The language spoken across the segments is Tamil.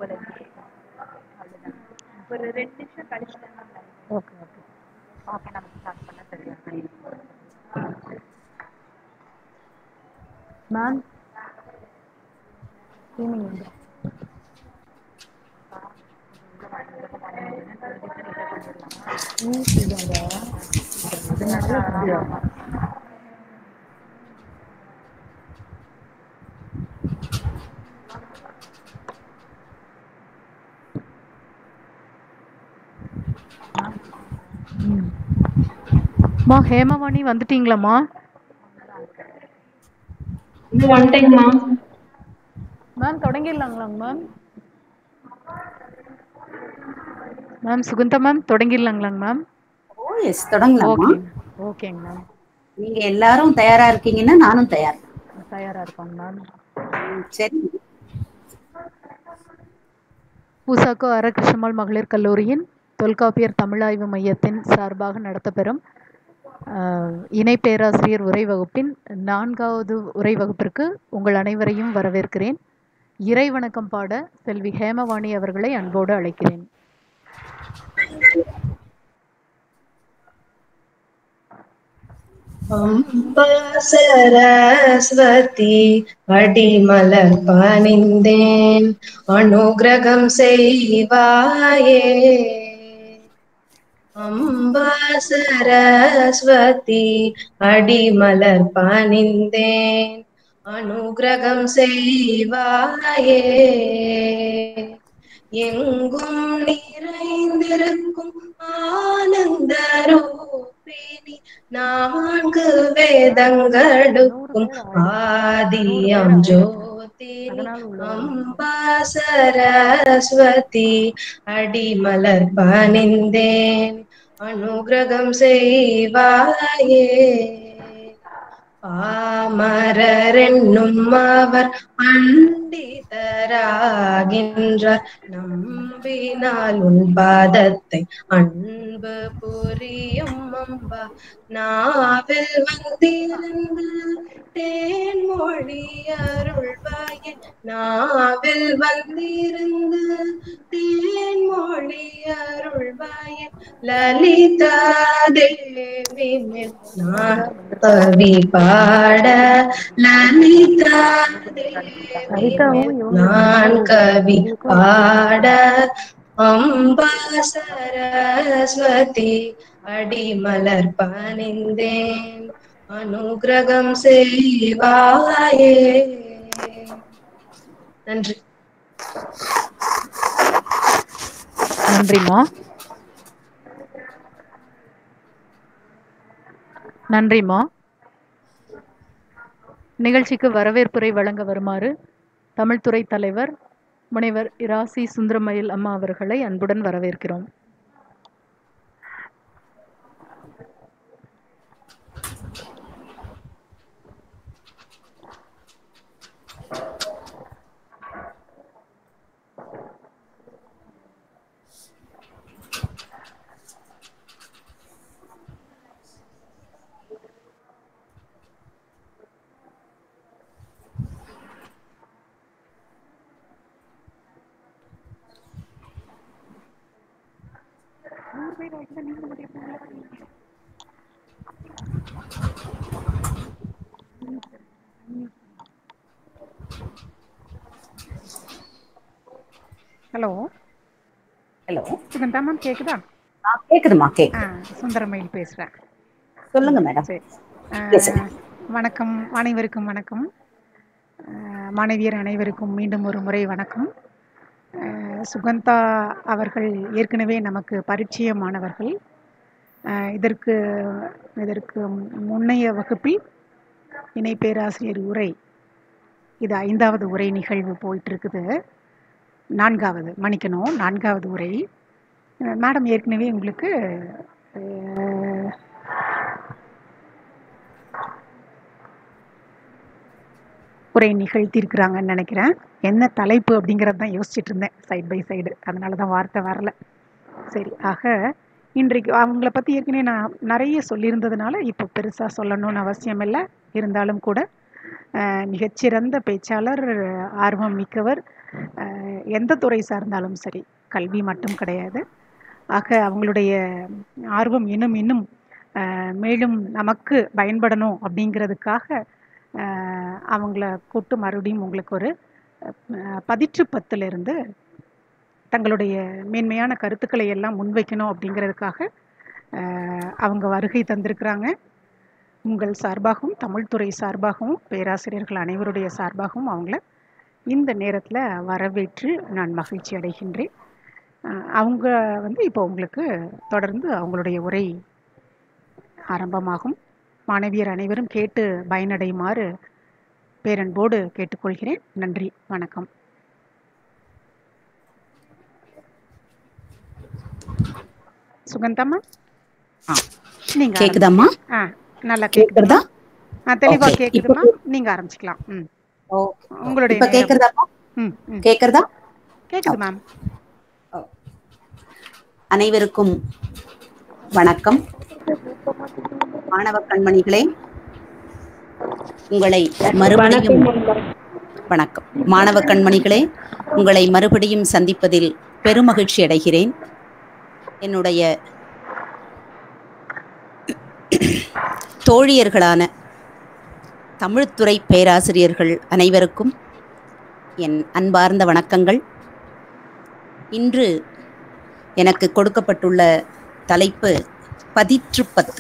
போகலைங்க அவ்வளோதான் ஒரு ரெண்டு நிமிஷம் கழிச்சுட்டு ஓகே ஓகே ஓகே நம்ம ஸ்டார்ட் பண்ண சரியா மேம் ஈவினிங் வந்து ஈஸிதாங்க இதனால முடியும் ம் மா ஹேமவாணி வந்துட்டீங்களாம்மா இன்னும் வந்துட்டேங்கம்மா மேம் தொடங்கிடலாங்களாங்க மேம் மேம் சுகுந்தா மேம் தொடங்கிடலாங்களாங்க மேம் ஓ எஸ் தொடங்கலாமா ஓகே ஓகேங்க மேம் நீங்க எல்லாரும் தயாரா இருக்கீங்கன்னா நானும் தயார் தயாரா இருப்பாங்க மேம் ம், சரி பூசாக்கோ அர கிருஷ்ணம்மாள் மகளிர் கல்லூரியின் தொல்காப்பியர் தமிழாய்வு மையத்தின் சார்பாக நடத்தப்பெறும் ஆஹ், இணை பேராசிரியர் உரை வகுப்பின் நான்காவது உரை வகுப்பிற்கு உங்கள் அனைவரையும் வரவேற்கிறேன் இறை வணக்கம் பாட செல்வி ஹேமவாணி அவர்களை அன்போடு அழைக்கிறேன் அம்பா சரஸ்வதி அடிமலர் பணிந்தேன் அனுகிரகம் செய்வாயே அம்பா சரஸ்வதி அடிமலர் பணிந்தேன் அனுகிரகம் செய்வாயே எங்கும் நிறைந்திருக்கும் ஆனந்த ரூபிணி நான்கு வேதங்களுக்கும் ஆதியம் ஜோதினி அம்பா சரஸ்வதி அடிமலர் பணிந்தேன் அனுகிரகம் செய்வாயே பாமரரென்னும் அவர் பண்டிதராகின்றார் நம்பினால் உன் பாதத்தை அன்பு புரியும் அம்பா நாவில் வந்திருந்து தேன்மொழி அருள்வாயே நாவில் வந்திருந்து தேன்மொழி அருள்வாயே லலிதா தேவி மேல் நான் கவி பாட லலிதா தேவி மேல் நான் கவி பாட அம்பா சரஸ்வதி அடிமலர் பணிந்தேன் அனுகிரகம் செய்வாயே நன்றி நன்றிம்மா நன்றிம்மா நிகழ்ச்சிக்கு வரவேற்புரை வழங்க வருமாறு தமிழ்துறை தலைவர் முனைவர் இராசி சுந்தரமயில் அம்மா அவர்களை அன்புடன் வரவேற்கிறோம் ஹலோ ஹலோ சுகந்தா மேம் கேக்குதா கேக்குதுமா ஆ கேக்குது சுந்தரமயில் பேசுறேன் சொல்லுங்க மேடம் சரி Yes, ஆ, வணக்கம் அனைவருக்கும் வணக்கம் ஆ, மாணவியர் அனைவருக்கும் மீண்டும் ஒரு முறை வணக்கம் ஆ, சுகந்தா அவர்கள் ஏற்கனவே நமக்கு பரிச்சயமானவர்கள் ஆ, இதற்கு இதற்கு முன்னைய வகுப்பில் இணை பேராசிரியர் உரை இது ஐந்தாவது உரை நிகழ்வு போயிட்டு இருக்குது நான்காவது மன்னிக்கணும் நான்காவது உரை அஹ் மேடம் ஏற்கனவே உங்களுக்கு அஹ், உரை நிகழ்த்தியிருக்கிறாங்கன்னு நினைக்கிறேன் என்ன தலைப்பு அப்படிங்கிறது தான் யோசிச்சுட்டு இருந்தேன் சைடு பை சைடு அதனால தான் வார்த்தை வரல சரி ஆக இன்றைக்கு அவங்கள பற்றி ஏற்கனவே நான் நிறைய சொல்லியிருந்ததுனால இப்போ பெருசாக சொல்லணும்னு அவசியம் இல்லை இருந்தாலும் கூட அஹ், மிகச்சிறந்த பேச்சாளர் ஆர்வம் மிக்கவர் அஹ், எந்த துறை சார்ந்தாலும் சரி கல்வி மட்டும் கிடையாது ஆக அவங்களுடைய ஆர்வம் இன்னும் இன்னும் அஹ், மேலும் நமக்கு பயன்படணும் அப்படிங்கிறதுக்காக அஹ், அவங்கள கூட்டு மறுபடியும் உங்களுக்கு ஒரு அஹ், பதிற்று பத்திலிருந்து தங்களுடைய மேன்மையான கருத்துக்களை எல்லாம் முன்வைக்கணும் அப்படிங்கிறதுக்காக அஹ், அவங்க வருகை தந்திருக்கிறாங்க உங்கள் சார்பாகவும் தமிழ்துறை சார்பாகவும் பேராசிரியர்கள் அனைவருடைய சார்பாகவும் அவங்கள இந்த நேரத்தில் வரவேற்று நான் மகிழ்ச்சி அடைகின்றேன் அஹ், அவங்க வந்து இப்போ உங்களுக்கு தொடர்ந்து அவங்களுடைய உரை ஆரம்பமாகும் மாணவியர் அனைவரும் கேட்டு பயனடையுமாறு பேரன்போடு கேட்டுக்கொள்கிறேன் நன்றி வணக்கம் சுகந்தம்மா ஆ. நீங்க கேக்குதாம்மா ஆரம்பிங்க. ஆ நல்லா கேக்குறதா கேக்குதுமா ஆ தெளிவா Okay. கேக்குதுமா நீங்க ஆரம்பிச்சுக்கலாம் ம் ஓகே உங்களுடைய இப்ப நேரம். கேக்குறதாப்பா ம் ம் கேக்குறதா கேக்குது மேம் அனைவருக்கும் வணக்கம் மாணவ கண்மணிகளே உங்களை மறுபடியும் வணக்கம் மாணவ கண்மணிகளே உங்களை மறுபடியும் சந்திப்பதில் பெருமகிழ்ச்சி அடைகிறேன் என்னுடைய தோழியர்களான தமிழ்த்துறை பேராசிரியர்கள் அனைவருக்கும் என் அன்பார்ந்த வணக்கங்கள் இன்று எனக்கு கொடுக்கப்பட்டுள்ள தலைப்பு பதிற்று பத்து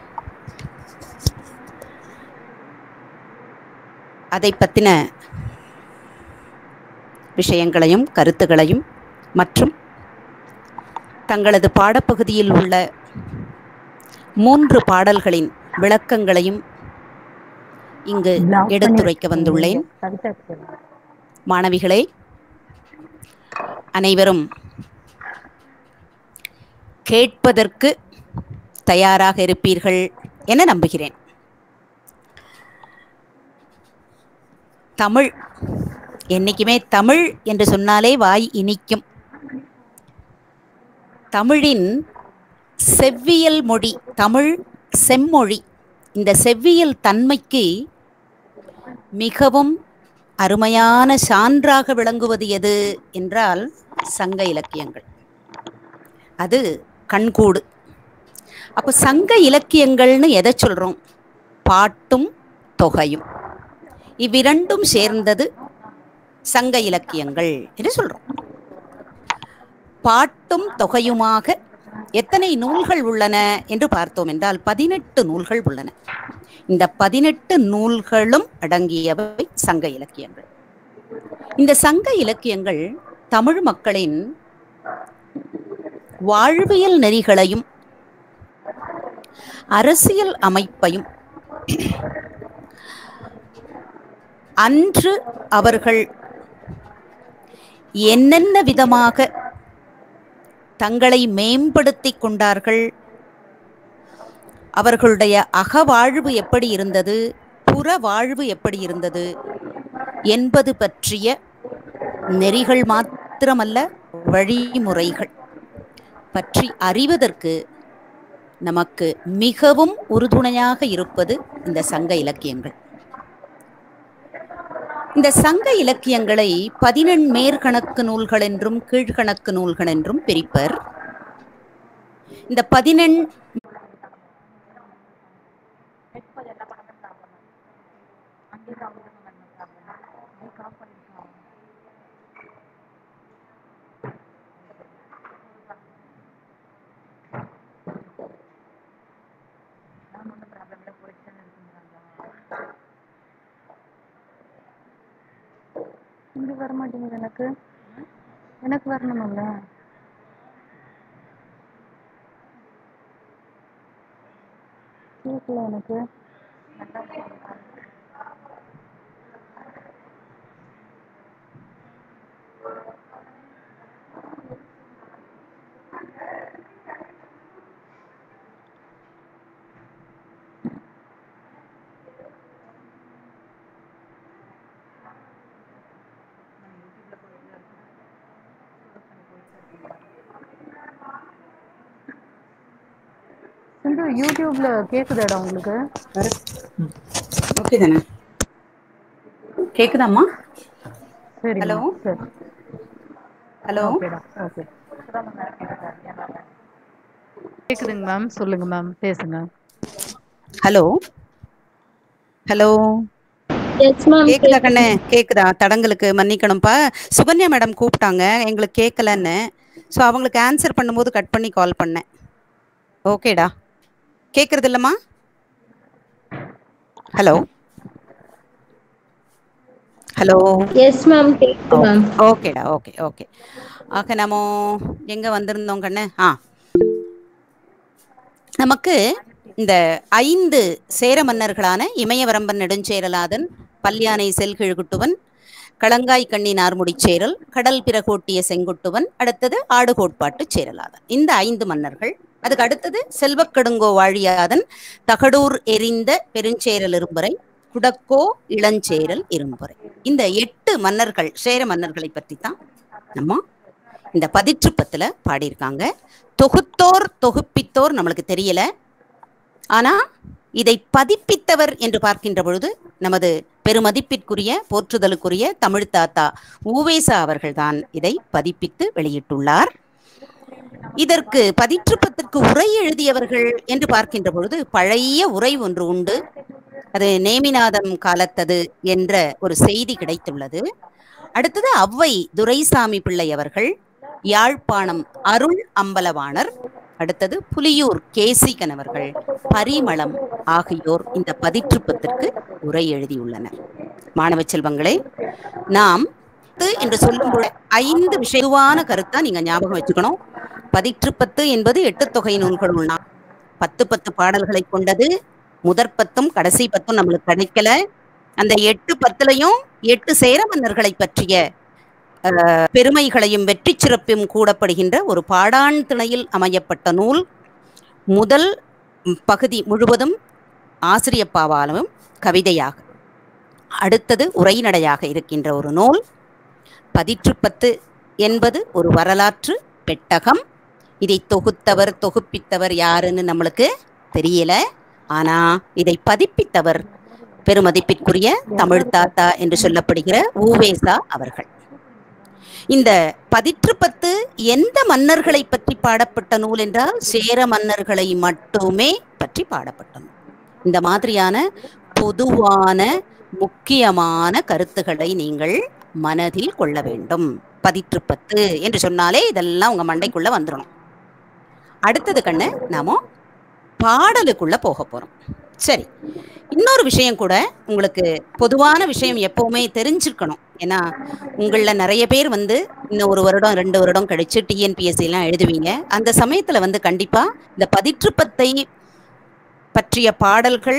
அதை பற்றின விஷயங்களையும் கருத்துகளையும் மற்றும் தங்களது பாடப்பகுதியில் உள்ள மூன்று பாடல்களின் விளக்கங்களையும் இங்கு எடுத்துரைக்க வந்துள்ளேன் மாணவிகளே அனைவரும் கேட்பதற்கு தயாராக இருப்பீர்கள் என நம்புகிறேன் தமிழ் என்னைக்குமே தமிழ் என்று சொன்னாலே வாய் இனிக்கும் தமிழின் செவ்வியல் மொழி தமிழ் செம்மொழி இந்த செவ்வியல் தன்மைக்கு மிகவும் அருமையான சான்றாக விளங்குவது எது என்றால் சங்க இலக்கியங்கள் அது கண்கூடு அப்போ சங்க இலக்கியங்கள்னு எதை சொல்றோம் பாட்டும் தொகையும் இவ்விரண்டும் சேர்ந்தது சங்க இலக்கியங்கள் என்று சொல்றோம் பாட்டும் தொகையுமாக எத்தனை நூல்கள் உள்ளன என்று பார்த்தோம் என்றால் பதினெட்டு நூல்கள் உள்ளன இந்த பதினெட்டு நூல்களும் அடங்கியவை சங்க இலக்கியங்கள் இந்த சங்க இலக்கியங்கள் தமிழ் மக்களின் வாழ்வியல் நெறிகளையும் அரசியல் அமைப்பையும் அன்று அவர்கள் என்னென்ன விதமாக தங்களை மேம்படுத்திக் கொண்டார்கள் அவர்களுடைய அகவாழ்வு எப்படி இருந்தது புற வாழ்வு எப்படி இருந்தது என்பது பற்றிய நெறிகள் மாத்திரமல்ல வழிமுறைகள் பற்றி அறிவதற்கு நமக்கு மிகவும் உறுதுணையாக இருப்பது இந்த சங்க இலக்கியங்கள் இந்த சங்க இலக்கியங்களை பதினெண் மேற்கணக்கு நூல்கள் என்றும் கீழ்கணக்கு நூல்கள் என்றும் பிரிப்பர் இந்த பதினெண் இங்க வர மாட்டேங்குது எனக்கு எனக்கு வரணும்ல கேட்கல எனக்கு சிந்து யூடியூப்ல கேக்குதாடா உங்களுக்கு ஓகே தானே கேக்குதாம்மா சரி ஹலோ சரி ஹலோ ஓகேடா ஓகே கேக்குதுங்க மேம் சொல்லுங்க மேம் பேசுங்க ஹலோ ஹலோ எஸ் மேம் கேக்குதா கண்ணே கேக்குதா தடங்களுக்கு மன்னிக்கணும்ப்பா சுகன்யா மேடம் கூப்பிட்டாங்க எங்களுக்கு கேட்கலன்னு ஸோ அவங்களுக்கு ஆன்சர் பண்ணும்போது கட் பண்ணி கால் பண்ணேன் ஓகேடா கேட்குறது இல்லைம்மா ஹலோ ஹலோ எஸ் மேம் கேக்குது மேம் ஓகேடா ஓகே ஓகே ஆக நம்ம எங்க வந்திருந்தோம் கண்ணு ஆ நமக்கு இந்த ஐந்து சேர மன்னர்களான இமயவரம்பன் நெடுஞ்சேரலாதன் பல்யானை செல்கிழுகுட்டுவன் களங்காய் கண்ணி நார்முடிச்சேரல் கடல் பிறகோட்டிய செங்குட்டுவன் அடுத்தது ஆடுகோட்பாட்டு சேரலாதன் இந்த ஐந்து மன்னர்கள் அதுக்கு அடுத்தது செல்வக்கடுங்கோ வாழியாதன் தகடூர் எரிந்த பெருஞ்சேரல் இரும்புரை குடக்கோ இளஞ்சேரல் இரும்புரை இந்த எட்டு மன்னர்கள் சேர மன்னர்களை பற்றி தான் நம்ம இந்த பதிற்றுப்பத்துல பாடியிருக்காங்க தொகுத்தோர் தொகுப்பித்தோர் நம்மளுக்கு தெரியல ஆனா இதை பதிப்பித்தவர் என்று பார்க்கின்ற பொழுது நமது பெருமதிப்பிற்குரிய போற்றுதலுக்குரிய தமிழ் தாத்தா ஊவேசா அவர்கள்தான் இதை பதிப்பித்து வெளியிட்டுள்ளார் இதற்கு பதிற்றுப்பத்திற்கு உரை எழுதியவர்கள் என்று பார்க்கின்ற பொழுது பழைய உரை ஒன்று உண்டு அது நேமிநாதம் காலத்தது என்ற ஒரு செய்தி கிடைத்துள்ளது அடுத்தது ஔவை துரைசாமி பிள்ளை அவர்கள் யாழ்ப்பாணம் அருள் அம்பலவாணர் அடுத்தது புலியூர் கேசிகன் அவர்கள் பரிமளம் ஆகியோர் இந்த பதிற்றுப்பத்திற்கு உரை எழுதியுள்ளனர் மாணவ செல்வங்களே நாம் பத்து என்று சொல்லும் பொழுது ஐந்து விஷயமான கருத்தா நீங்க ஞாபகம் வச்சுக்கணும் பதிற்றுப்பத்து என்பது எட்டு தொகை நூல்களுள் நான் பத்து பத்து பாடல்களை கொண்டது முதற் பத்தும் கடைசி பத்தும் நம்மளுக்கு கிடைக்கல அந்த எட்டு பத்துலையும் எட்டு சேர மன்னர்களை பற்றிய அஹ், பெருமைகளையும் வெற்றி சிறப்பும் கூடப்படுகின்ற ஒரு பாடான் திணையில் அமையப்பட்ட நூல் முதல் ம், பகுதி முழுவதும் ஆசிரியப்பாவாலும் கவிதையாக அடுத்தது உரைநடையாக இருக்கின்ற ஒரு நூல் பதிற்றுப்பத்து என்பது ஒரு வரலாற்று பெட்டகம் இதை தொகுத்தவர் தொகுப்பித்தவர் யாருன்னு நம்மளுக்கு தெரியல ஆனா இதை பதிப்பித்தவர் பெருமதிப்பிற்குரிய தமிழ் தாத்தா என்று சொல்லப்படுகிற ஊவேசா அவர்கள் இந்த பதிற்றுப்பத்து எந்த மன்னர்களை பற்றி பாடப்பட்ட நூல் என்றால் சேர மன்னர்களை மட்டுமே பற்றி பாடப்பட்ட நூல் இந்த மாதிரியான பொதுவான முக்கியமான கருத்துக்களை நீங்கள் மனதில் கொள்ள வேண்டும் பதிற்றுப்பத்து என்று சொன்னாலே இதெல்லாம் உங்க மண்டைக்குள்ள வந்துடணும் அடுத்தது கண்ணு நாம பாடலுக்குள்ள போக போறோம் சரி இன்னொரு விஷயம் கூட உங்களுக்கு பொதுவான விஷயம் எப்பவுமே தெரிஞ்சிருக்கணும் ஏன்னா உங்கள நிறைய பேர் வந்து இன்னும் ஒரு வருடம் ரெண்டு வருடம் கழிச்சு டிஎன்பிஎஸ்சி எல்லாம் எழுதுவீங்க அந்த சமயத்துல வந்து கண்டிப்பா இந்த பதிற்றுப்பத்தை பற்றிய பாடல்கள்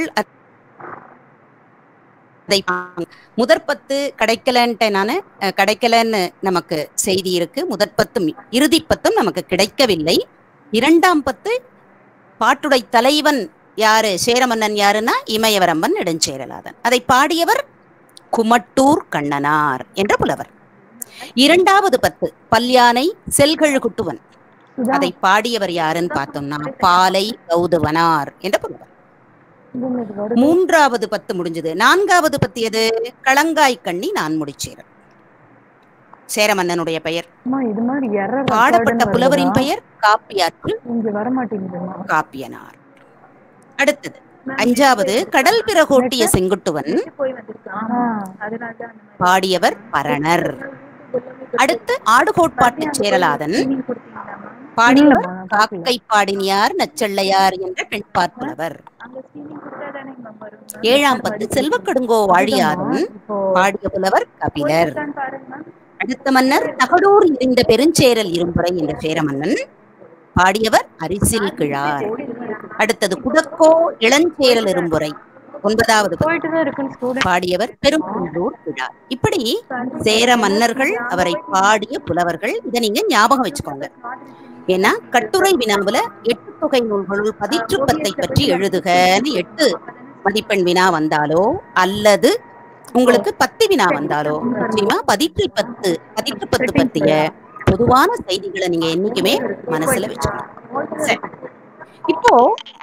அதை முதற்பத்து கிடைக்கலன்ட்டு நான் கிடைக்கலன்னு நமக்கு செய்தி இருக்கு முதற்பத்தும் இறுதிப்பத்தும் நமக்கு கிடைக்கவில்லை இரண்டாம் பத்து பாட்டுடை தலைவன் யாரு சேரமன்னன் யாருன்னா இமயவரம்பன் நெடுஞ்சேரலாதன் அதை பாடியவர் குமட்டூர் கண்ணனார் என்ற புலவர் இரண்டாவது பத்து பல்யானை செல்கழுகுட்டுவன் அதை பாடியவர் யாருன்னு பார்த்தோம்னா பாலை கௌதவனார் என்ற புலவர் மூன்றாவது பத்து முடிஞ்சது நான்காவது பத்து எது களங்காய் கண்ணி நான் முடிச்சேரன் சேரமன்னனுடைய பெயர் அம்மா இது மாதிரி எரர் பாடப்பட்ட புலவரின் பெயர் காப்பியாற்று இங்க வர மாட்டேங்குதுமா காப்பியனார் அடுத்தது அஞ்சாவது கடல் பிறகோட்டிய செங்குட்டுவன் போய் வந்திருக்கான் அதனால தான் அந்த மாதிரி பாடியவர் பரணர் அடுத்து ஆடுகோட்பாட்டு சேரலாதன் மீனிங் கொடுத்தீங்களாமா பாடியவர் காக்கை பாடினியார் நச்செள்ளையார் என்ற பெண் பார்ப்புலவர் அங்க ஸ்கிரீனிங் கொடுத்தா தானே மேம் வரும் ஏழாம் பத்து செல்வக்கடுங்கோ வாழியாதன் இப்போ பாடிய புலவர் கபிலர் போயிருக்கான்னு பாருங்க மேம் அடுத்த மன்னர் தகடூர் இருந்த பெருஞ்சேரல் இரும்புரை என்ற சேரமன்னன் பாடியவர் அரிசில் கிழார் அடுத்தது குடக்கோ இளஞ்சேரல் இரும்புரை ஒன்பதாவது பத்து. போயிட்டு தான் இருக்குன்னு ஸ்டூடெண்ட் பாடியவர் பெருங்குன்றூர் கிழார் இப்படி சேர மன்னர்கள் அவரை பாடிய புலவர்கள் இதை நீங்க ஞாபகம் வச்சுக்கோங்க ஏன்னா கட்டுரை வினாவுல எட்டு தொகை நூல்களுள் பதிற்றுப்பத்தை பற்றி எழுதுகன்னு எட்டு மதிப்பெண் வினா வந்தாலோ அல்லது உங்களுக்கு பத்து வினா வந்தாலோ நிச்சயமா பதிற்று பத்து பதிற்று பத்து பத்திய பொதுவான செய்திகளை நீங்க என்னைக்குமே மனசுல வச்சுக்கணும் சரி இப்போ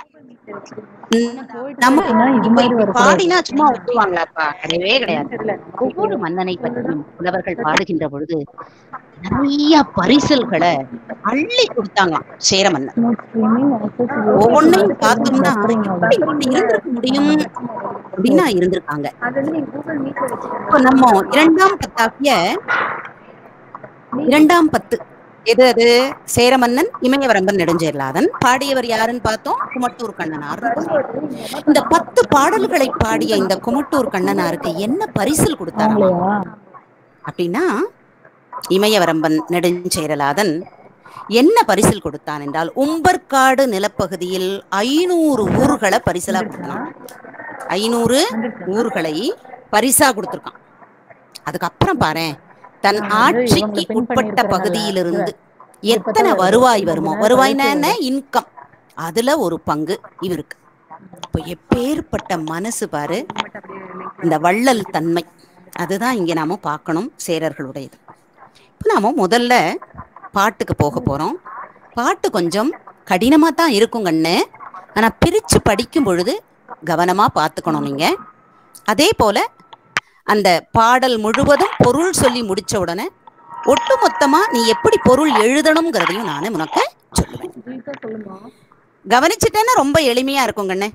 நம்ம இது இப்ப மாதிரி இப்படி வரக்கூடாது. பாடினா சும்மா விட்டுவாங்களாப்பா கிடையவே கிடையாது ஒவ்வொரு மன்னனை பற்றியும் புலவர்கள் பாடுகின்ற பொழுது நிறைய பரிசல்களை அள்ளி கொடுத்தாங்களாம் சேர மன்னன் ஒவ்வொன்றையும் பார்த்தோம்னா எப்படி இப்படி இருந்திருக்க முடியும் அப்படின்னா இருந்திருக்காங்க அது வந்து நீங்க கூகுள் மீட்ல வச்சுக்கோங்க இப்ப நம்ம இரண்டாம் பத்தாக்கிய இரண்டாம் பத்து எது அது சேரமன்னன் இமயவரம்பன் நெடுஞ்சேர்லாதன் பாடியவர் யாருன்னு பார்த்தோம் குமட்டூர் கண்ணனார் இந்த பத்து பாடல்களை பாடிய இந்த குமட்டூர் கண்ணனாருக்கு என்ன பரிசில் கொடுத்தாராம் அப்படின்னா இமயவரம்பன் நெடுஞ்சேரலாதன் என்ன பரிசில் கொடுத்தான் என்றால் உம்பர்காடு நிலப்பகுதியில் ஐநூறு ஊர்களை பரிசலா கொடுத்தான் ஐநூறு ஊர்களை பரிசா கொடுத்திருக்கான் அதுக்கப்புறம் பாரேன் தன் ஆட்சிக்கு உட்பட்ட பகுதியிலிருந்து எத்தனை வருவாய் வருமோ வருவாய்னா என்ன இன்கம் அதுல ஒரு பங்கு இவருக்கு இப்போ எப்பேற்பட்ட மனசு பாரு இந்த வள்ளல் தன்மை அதுதான் இங்க நாம பார்க்கணும் சேரர்களுடையது இப்போ நாம முதல்ல பாட்டுக்கு போக போறோம் பாட்டு கொஞ்சம் கடினமா தான் இருக்கும் கண்ணு ஆனா பிரிச்சு படிக்கும் பொழுது கவனமா பார்த்துக்கணும் நீங்க அதே போல அந்த பாடல் முழுவதும் பொருள் சொல்லி முடிச்ச உடனே ஒட்டு மொத்தமா நீ எப்படி பொருள் எழுதணுங்கிறதையும் நானே உனக்கு சொல்லுவேன் கவனிச்சுட்டேன்னா ரொம்ப எளிமையா இருக்கும் கண்ணு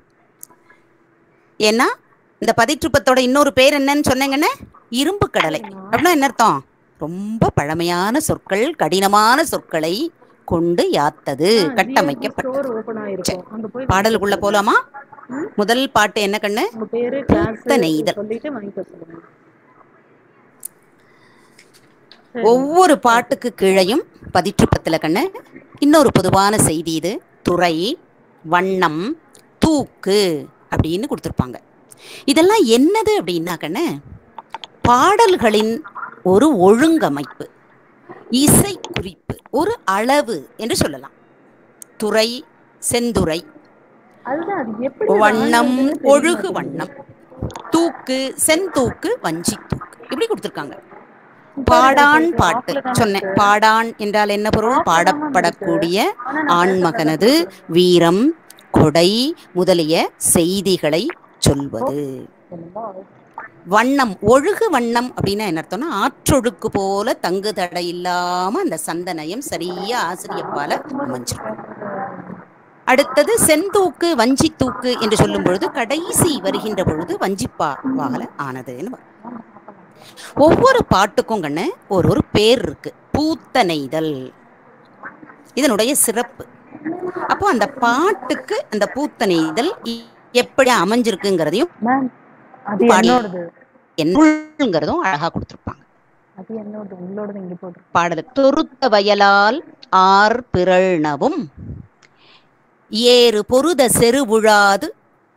ஏன்னா இந்த பதிற்றுப்பத்தோட இன்னொரு பேர் என்னன்னு சொன்னேங்கண்ணே இரும்பு கடலை அப்படின்னா என்ன அர்த்தம் ரொம்ப பழமையான சொற்கள் கடினமான சொற்களை கொண்டு யாத்தது கட்டமைக்கப்பட்டது சரி. பாடலுக்குள்ள போலாமா முதல் பாட்டு என்ன கண்ணு உங்க பேரு பூத்த நெய்தல் சொல்லிட்டு வாங்கிக்க சொல்லுங்க ஒவ்வொரு பாட்டுக்கு கீழையும் பதிற்றுப்பத்துல கண்ணு இன்னொரு பொதுவான செய்தி இது துறை வண்ணம் தூக்கு அப்படின்னு கொடுத்துருப்பாங்க இதெல்லாம் என்னது அப்படின்னா கண்ணு பாடல்களின் ஒரு ஒழுங்கமைப்பு இசை குறிப்பு ஒரு அளவு என்று சொல்லலாம் துறை செந்துறை அதுதான் அது எப்படி வண்ணம் வாங்குறதுன்னு தெரிய ஒழுகு மாட்டேங்குது. வண்ணம் தூக்கு செந்தூக்கு வஞ்சி தூக்கு இப்படி கொடுத்துருக்காங்க பாடான் பாட்டு சொன்னேன் பாடான் என்றால் என்ன பொருள் பாடப்படக்கூடிய ஆண்மகனது வீரம் கொடை முதலிய செய்திகளை சொல்வது வண்ணம் ஒழுகு வண்ணம் அப்படின்னா என்ன அர்த்தம்னா ஆற்றொழுக்கு போல தங்கு தடை இல்லாம அந்த சந்தனயம் சரியா ஆசிரியப்பால அமைஞ்சிருக்கும் அடுத்தது செந்தூக்கு வஞ்சி தூக்கு என்று சொல்லும் பொழுது கடைசி வருகின்ற பொழுது வஞ்சிப்பா வாகல ஆனதுன்னு வரும். ஒவ்வொரு பாட்டுக்கும் கண்ணு ஒரு ஒரு பேர் இருக்கு பூத்த நெய்தல் இதனுடைய சிறப்பு அப்போ அந்த பாட்டுக்கு அந்த பூத்த நெய்தல் இ- எப்படி அமைஞ்சிருக்குங்கிறதையும் மேம் அது பாடி- என்னோடது என்னங்கிறதும் அழகா கொடுத்துருப்பாங்க அது என்னோடது உங்களோடது இங்க போட்டு பாடல் தொருத்த வயலால் ஆர் பிறழ்னவும் ஏறு பொருத செருவுழாது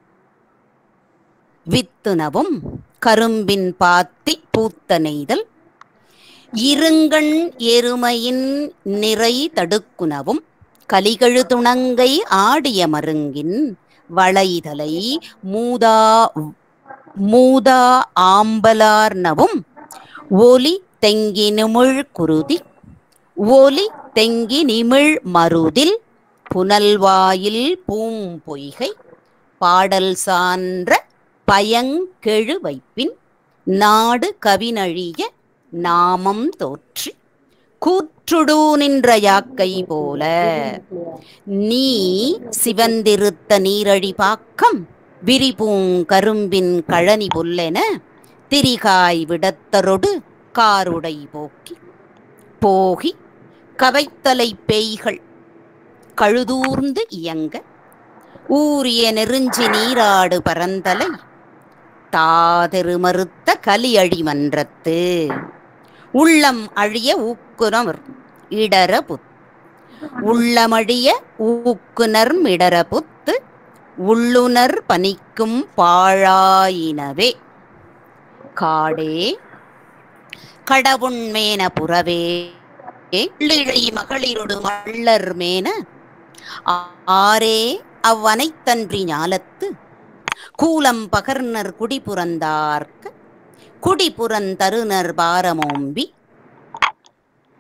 வித்துனவும் கரும்பின் பாத்தி பூத்த நெய்தல் இருங்கண் எருமையின் நிறை தடுக்குனவும் கலிகழு துணங்கை ஆடிய மருங்கின் வளைதலை மூதா மூதா ஆம்பலார்னவும் ஒலி தெங்கி நிமிழ் குருதி ஒலி தெங்கி நிமிழ் மருதில் புனல்வாயில் பூம்பொய்கை பாடல் சான்ற பயங்கெழு வைப்பின் நாடு கவினழிய நாமம் தோற்றி கூற்றுடு நின்ற யாக்கை போல நீ சிவந்திருத்த நீரழி பாக்கம் விரிபூங் கரும்பின் கழனி புல்லென திரிகாய் விடத்தரொடு காருடை போக்கி போகி கவைத்தலை பேய்கள் கழுதூர்ந்து இயங்க ஊரிய நெருஞ்சி நீராடு பரந்தலை தாதெரு மறுத்த கலியழி மன்றத்து உள்ளம் அழிய ஊக்குனர் இடர புத் உள்ளமழிய ஊக்குனர் இடர புத்து உள்ளுணர் பனிக்கும் பாழாயினவே காடே கடவுண்மேன புறவே இழிழை மகளிரொடு மள்ளர் மேன ஆரே அவ்வனைத்தன்றி ஞாலத்து கூலம் பகர்னர் குடிபுறந்தார்க்க குடிபுறந்தருணர் பாரமோம்பி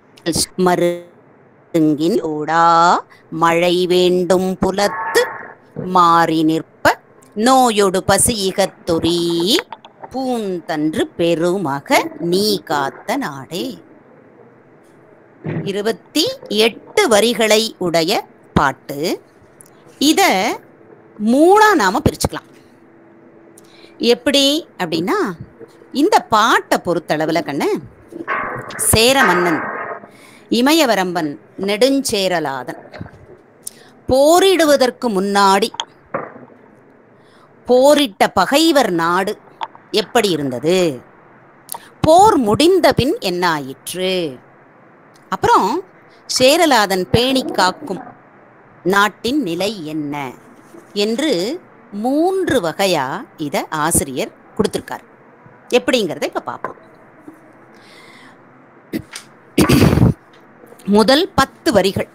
மருங்கின் ஓடா மழை வேண்டும் புலத்து மாறி நிற்ப நோயொடு பசியிகத்தொரி பூந்தன்று பெருமக நீ காத்த நாடே இருபத்தி எட்டு வரிகளை உடைய பாட்டு இத மூணா நாம பிரிச்சுக்கலாம் எப்படி அப்படின்னா இந்த பாட்டை பொறுத்தளவுல கண்ணு சேர மன்னன் இமயவரம்பன் நெடுஞ்சேரலாதன் போரிடுவதற்கு முன்னாடி போரிட்ட பகைவர் நாடு எப்படி இருந்தது போர் முடிந்த பின் என்ன ஆயிற்று அப்புறம் சேரலாதன் பேணி காக்கும் நாட்டின் நிலை என்ன என்று மூன்று வகையா இத ஆசிரியர் கொடுத்திருக்கார் எப்படிங்கிறத இப்ப பார்ப்போம் முதல் பத்து வரிகள்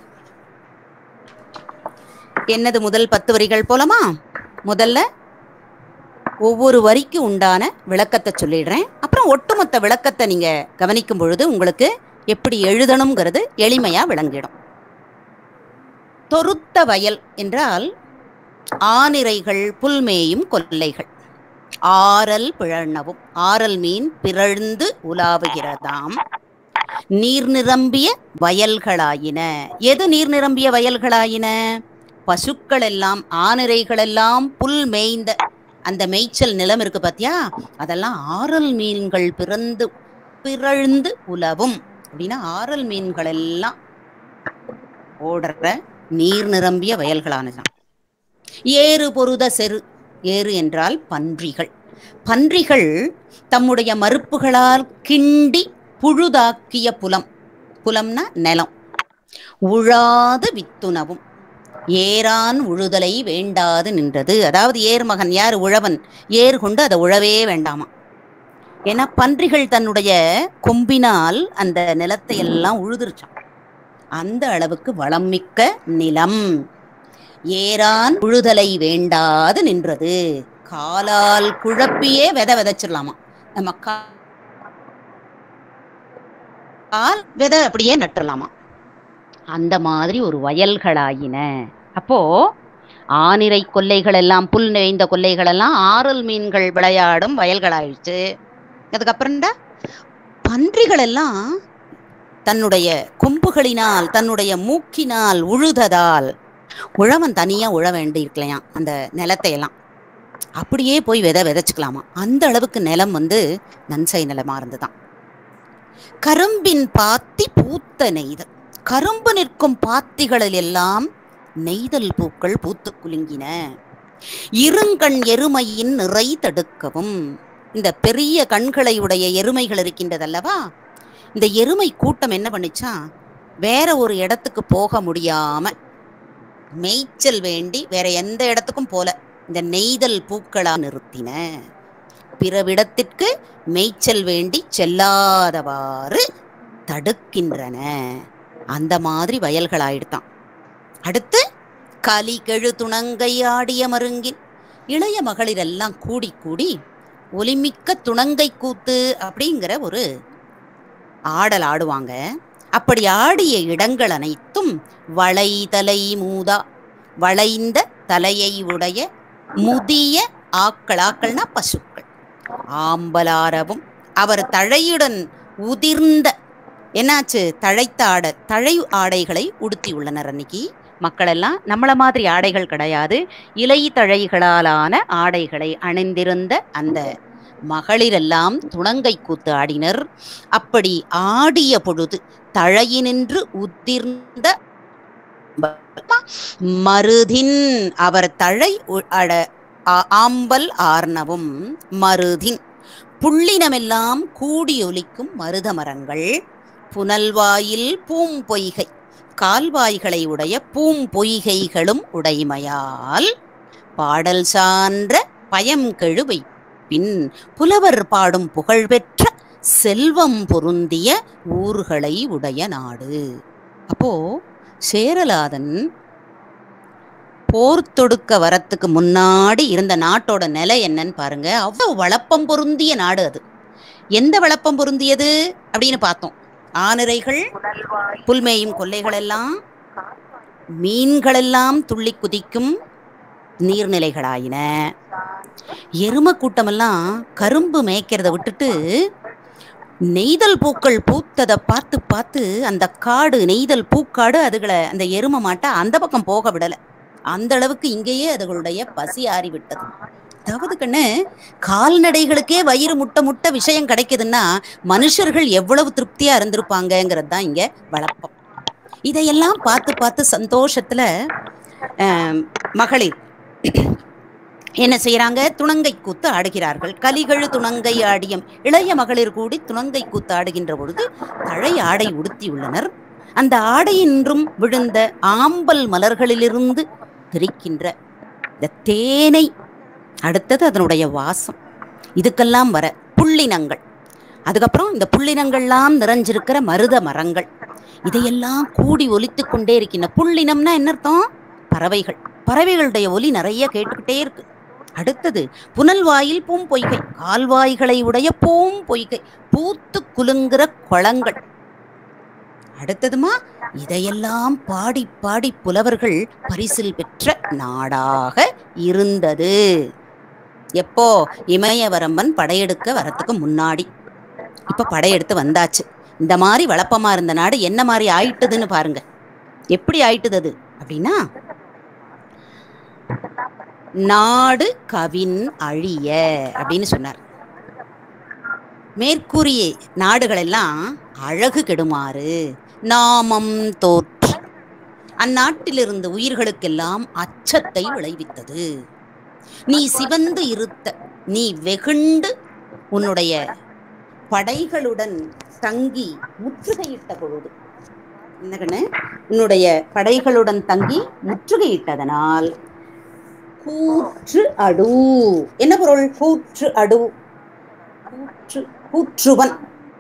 என்னது முதல் பத்து வரிகள் போலமா முதல்ல ஒவ்வொரு வரிக்கு உண்டான விளக்கத்தை சொல்லிடுறேன் அப்புறம் ஒட்டுமொத்த விளக்கத்தை நீங்க கவனிக்கும் பொழுது உங்களுக்கு எப்படி எழுதணுங்கிறது எளிமையா விளங்கிடும் தொருத்த வயல் என்றால் ஆனிரைகள் புல்மேயும் கொல்லைகள் ஆரல் பிழனவும் ஆரல் மீன் பிறழ்ந்து உலாவுகிறதாம் நீர் நிரம்பிய வயல்களாயின எது நீர் நிரம்பிய வயல்களாயின பசுக்கள் எல்லாம் ஆனிரைகள் எல்லாம் புல் மேய்ந்த அந்த மேய்ச்சல் நிலம் இருக்கு பாத்தியா அதெல்லாம் ஆரல் மீன்கள் பிறந்து பிறழ்ந்து உலவும் அப்படின்னா ஆரல் மீன்கள் எல்லாம் ஓடுற நீர் நிரம்பிய வயல்களானதான் ஏறு பொருத செரு ஏறு என்றால் பன்றிகள் பன்றிகள் தம்முடைய மறுப்புகளால் கிண்டி புழுதாக்கிய புலம் புலம்னா நிலம் உழாது வித்துணவும் ஏரான் உழுதலை வேண்டாது நின்றது அதாவது ஏர் மகன் யார் உழவன் ஏர் கொண்டு அதை உழவே வேண்டாமா ஏன்னா பன்றிகள் தன்னுடைய கொம்பினால் அந்த நிலத்தை எல்லாம் உழுதுருச்சான் அந்த அளவுக்கு வளம் மிக்க நிலம் ஏரான் உழுதலை வேண்டாது நின்றது காலால் குழப்பியே விதை விதைச்சிடலாமா நம்ம கா- கால் விதை அப்படியே நட்டுறலாமா அந்த மாதிரி ஒரு வயல்களாயின அப்போ ஆனிரை கொல்லைகள் எல்லாம் புல் நிறைந்த கொல்லைகள் எல்லாம் ஆறல் மீன்கள் விளையாடும் வயல்களாயிடுச்சு அதுக்கப்புறம்டா பன்றிகள் எல்லாம் தன்னுடைய கொம்புகளினால் தன்னுடைய மூக்கினால் உழுததால் உழவன் தனியா உழ வேண்டி இருக்கலையாம் அந்த நிலத்தை எல்லாம் அப்படியே போய் விதை விதைச்சுக்கலாமா அந்த அளவுக்கு நிலம் வந்து நன்சை நிலமா இருந்துதான் கரும்பின் பாத்தி பூத்த நெய்தல் கரும்பு நிற்கும் பாத்திகளில் எல்லாம் நெய்தல் பூக்கள் பூத்து குலுங்கின இருங்கண் எருமையின் நிறை தடுக்கவும் இந்த பெரிய கண்களை உடைய எருமைகள் இருக்கின்றதல்லவா இந்த எருமை கூட்டம் என்ன பண்ணுச்சா வேற ஒரு இடத்துக்கு போக முடியாம மேய்ச்சல் வேண்டி வேற எந்த இடத்துக்கும் போல இந்த நெய்தல் பூக்களா நிறுத்தின பிறவிடத்திற்கு மேய்ச்சல் வேண்டி செல்லாதவாறு தடுக்கின்றன அந்த மாதிரி வயல்கள் ஆயிடுதான் அடுத்து கலி கெழு துணங்கை ஆடிய மருங்கின் இளைய மகளிரெல்லாம் கூடி கூடி ஒலிமிக்க துணங்கை கூத்து அப்படிங்கிற ஒரு ஆடல் ஆடுவாங்க அப்படி ஆடிய இடங்கள் அனைத்தும் வளைதலை மூதா வளைந்த தலையை உடைய முதிய ஆக்கள் ஆக்கள்னா பசுக்கள் ஆம்பலாரவும் அவர் தழையுடன் உதிர்ந்த என்னாச்சு தழைத்த ஆடை தழை ஆடைகளை உடுத்தி உள்ளனர் அன்னைக்கு மக்கள் எல்லாம் நம்மள மாதிரி ஆடைகள் கிடையாது இலை தழைகளாலான ஆடைகளை அணிந்திருந்த அந்த மகளிரெல்லாம் துணங்கை கூத்து ஆடினர் அப்படி ஆடிய பொழுது தழையினின்று உதிர்ந்த மருதின் அவர் தழை உ- அட ஆ- ஆம்பல் ஆர்ணவும் மருதின் புள்ளினமெல்லாம் கூடியொலிக்கும் மருத மரங்கள் புனல்வாயில் பூம்பொய்கை கால்வாய்களை உடைய பூம்பொய்கைகளும் உடைமையால் பாடல் சான்ற பயம்கெழுவை பின் புலவர் பாடும் புகழ்பெற்ற செல்வம் பொருந்திய ஊர்களை உடைய நாடு அப்போ சேரலாதன் போர் தொடுக்க வரத்துக்கு முன்னாடி இருந்த நாட்டோட நிலை என்னன்னு பாருங்க அவ்வளவு வளப்பம் பொருந்திய நாடு அது எந்த வளப்பம் பொருந்தியது அப்படின்னு பார்த்தோம் ஆனிரைகள் புல்மேயும் கொல்லைகள் எல்லாம் மீன்களெல்லாம் துள்ளி குதிக்கும் நீர்நிலைகளாயின எரும கூட்டமெல்லாம் கரும்பு மேய்க்கிறத விட்டுட்டு நெய்தல் பூக்கள் பூத்ததை பார்த்து பார்த்து அந்த காடு நெய்தல் பூக்காடு அதுகளை அந்த எரும மாட்டை அந்த பக்கம் போக விடல அந்த அளவுக்கு இங்கேயே அதுகளுடைய பசி ஆறிவிட்டது அதாவது கண்ணு கால்நடைகளுக்கே வயிறு முட்டை முட்டை விஷயம் கிடைக்குதுன்னா மனுஷர்கள் எவ்வளவு திருப்தியா இருந்திருப்பாங்கங்கிறது தான் இங்க வழப்பம் இதையெல்லாம் பார்த்து பார்த்து சந்தோஷத்துல ஆம், மகளிர் என்ன செய்யறாங்க துணங்கை கூத்து ஆடுகிறார்கள் கலிகழு துணங்கை ஆடியம் இளைய மகளிர் கூடி துணங்கை கூத்து ஆடுகின்ற பொழுது தழை ஆடை உடுத்தியுள்ளனர் அந்த ஆடையின்றும் விழுந்த ஆம்பல் மலர்களிலிருந்து தெரிக்கின்ற இந்த தேனை அடுத்தது அதனுடைய வாசம் இதுக்கெல்லாம் வர புள்ளினங்கள் அதுக்கப்புறம் இந்த புள்ளினங்கள்லாம் நிறைஞ்சிருக்கிற மருத மரங்கள் இதையெல்லாம் கூடி ஒலித்து கொண்டே இருக்கின்ற புள்ளினம்னா என்ன அர்த்தம் பறவைகள் பறவைகளுடைய ஒலி நிறைய கேட்டுக்கிட்டே இருக்கு அடுத்தது புனல் வாயில் பூம்பொய்கை கால்வாய்களை உடைய பூம்பொய்கை பூத்து குலுங்குற குளங்கள் அடுத்ததுமா இதையெல்லாம் பாடி பாடி புலவர்கள் பரிசில் பெற்ற நாடாக இருந்தது எப்போ இமயவரம்பன் படையெடுக்க வரத்துக்கு முன்னாடி இப்ப படையெடுத்து வந்தாச்சு இந்த மாதிரி வளப்பமா இருந்த நாடு என்ன மாதிரி ஆயிட்டுதுன்னு பாருங்க எப்படி ஆயிட்டுது அது அப்படின்னா நாடு கவின் அழிய அப்படின்னு சொன்னார் மேற்கூறிய நாடுகள் எல்லாம் அழகு கெடுமாறு நாமம் தோற்று அந்நாட்டிலிருந்து உயிர்களுக்கெல்லாம் அச்சத்தை விளைவித்தது நீ சிவந்து இருத்த நீ வெகுண்டு உன்னுடைய படைகளுடன் தங்கி முற்றுகையிட்ட பொழுது என்ன கண்ணு உன்னுடைய படைகளுடன் தங்கி முற்றுகையிட்டதனால் கூற்று அடு என்ன பொருள் கூற்று அடு கூற்று கூற்றுவன்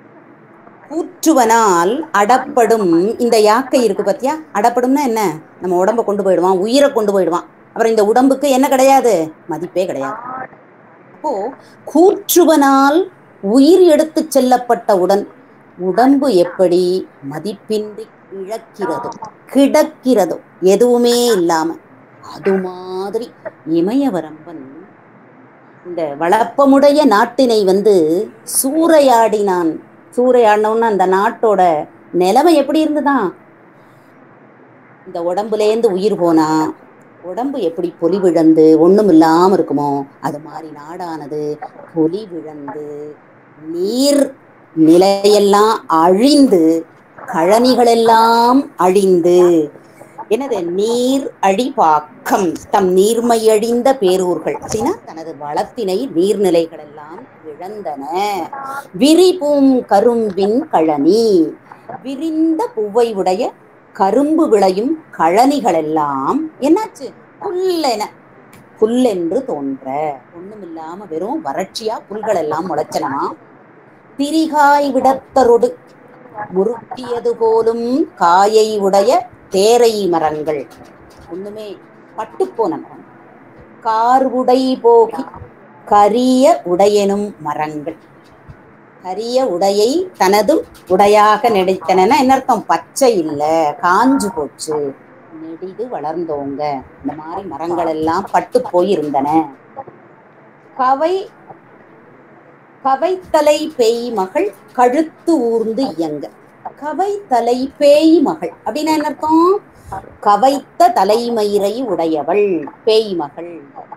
கூற்றுவனால் அடப்படும் இந்த யாக்கை இருக்கு பாத்தியா அடப்படும்னா என்ன நம்ம உடம்ப கொண்டு போயிடுவான் உயிரை கொண்டு போயிடுவான் அப்புறம் இந்த உடம்புக்கு என்ன கிடையாது மதிப்பே கிடையாது அப்போ கூற்றுவனால் உயிர் எடுத்து செல்லப்பட்டவுடன் உடம்பு எப்படி மதிப்பின்றி இழக்கிறதோ கிடக்கிறதோ எதுவுமே இல்லாம அது மாதிரி இமயவரம்பன் இந்த வளப்பமுடைய நாட்டினை வந்து சூறையாடினான் சூறையாடினோன்னு அந்த நாட்டோட நிலைமை எப்படி இருந்துதான் இந்த உடம்புலேருந்து உயிர் போனா உடம்பு எப்படி பொலிவிழந்து ஒண்ணும் இல்லாம இருக்குமோ அது மாதிரி நாடானது பொலிவிழந்து நீர் நிலையெல்லாம் அழிந்து கழனிகளெல்லாம் அழிந்து என்னது நீர் அழிபாக்கம் தம் நீர்மையழிந்த பேரூர்கள் அப்படின்னா தனது வளத்தினை நீர்நிலைகள் எல்லாம் இழந்தன விரிபூம் கரும்பின் கழனி விரிந்த பூவை உடைய கரும்பு விளையும் கழனிகள் எல்லாம் என்னாச்சு புல்லென புல்லென்று தோன்ற ஒண்ணுமில்லாம வெறும் வறட்சியா புல்கள் எல்லாம் முளைச்சனமா திரிகாய் விடத்தரொடு முறுக்கியது போலும் காயை உடைய தேரை மரங்கள் ஒண்ணுமே பட்டுப்போன மரம் கார்வுடை போகி கரிய உடையெனும் மரங்கள் கரிய உடையை தனது உடையாக நினைத்தன என்ன அர்த்தம் பச்சை இல்ல காஞ்சு போச்சு நெடிது வளர்ந்தோங்க இந்த மாதிரி மரங்கள் எல்லாம் பட்டு போய் இருந்தன கவை கவைத்தலை பேய் மகள் கழுத்து ஊர்ந்து இயங்க கவைத்தலை பேய் மகள் அப்படின்னா என்ன அர்த்தம் கவைத்த தலைமயிரை உடையவள் பேய் மகள்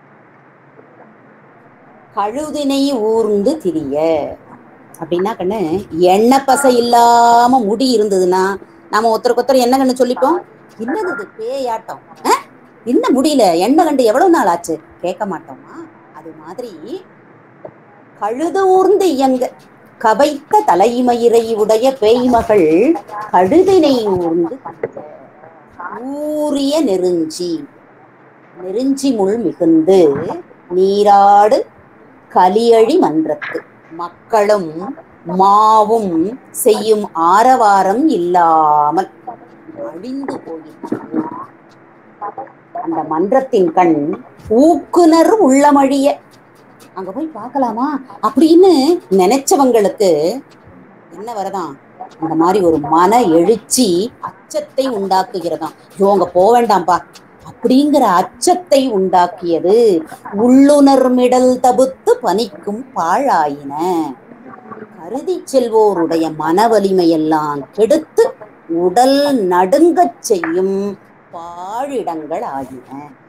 கழுதினை ஊர்ந்து திரிய அப்படின்னா கண்ணு எண்ணெய் பசை இல்லாம முடி இருந்ததுன்னா நாம ஒருத்தருக்கு ஒருத்தர் என்ன கண்ணு சொல்லிப்போம் என்னது இது பேயாட்டம் அஹ்? என்ன முடியல எண்ணெய் கண்டு எவ்வளவு நாள் ஆச்சு கேட்க மாட்டோமா அது மாதிரி கழுது ஊர்ந்து இயங்க கவைத்த தலைமயிரை உடைய பேய்மகள் கழுதினை ஊர்ந்து திரிய. ஊறிய நெருஞ்சி நெருஞ்சி முள் மிகுந்து நீராடு கலியழி மன்றத்து மக்களும் மாவும் செய்யும் ஆரவாரம் இல்லாமல் அழிந்து போயிற்று அந்த மன்றத்தின் கண் ஊக்குனர் உள்ளமழிய அங்க போய் பார்க்கலாமா அப்படின்னு நினைச்சவங்களுக்கு என்ன வரதான் அந்த மாதிரி ஒரு மன எழுச்சி அச்சத்தை உண்டாக்குகிறதாம் ஐயோ அங்க போக வேண்டாம்ப்பா அப்படிங்கிற அச்சத்தை உண்டாக்கியது உள்ளுணர்மிடல் தபுத்து பனிக்கும் பாழாயின கருதி செல்வோருடைய மன வலிமையெல்லாம் கெடுத்து உடல் நடுங்கச் செய்யும் பாழிடங்கள் ஆகின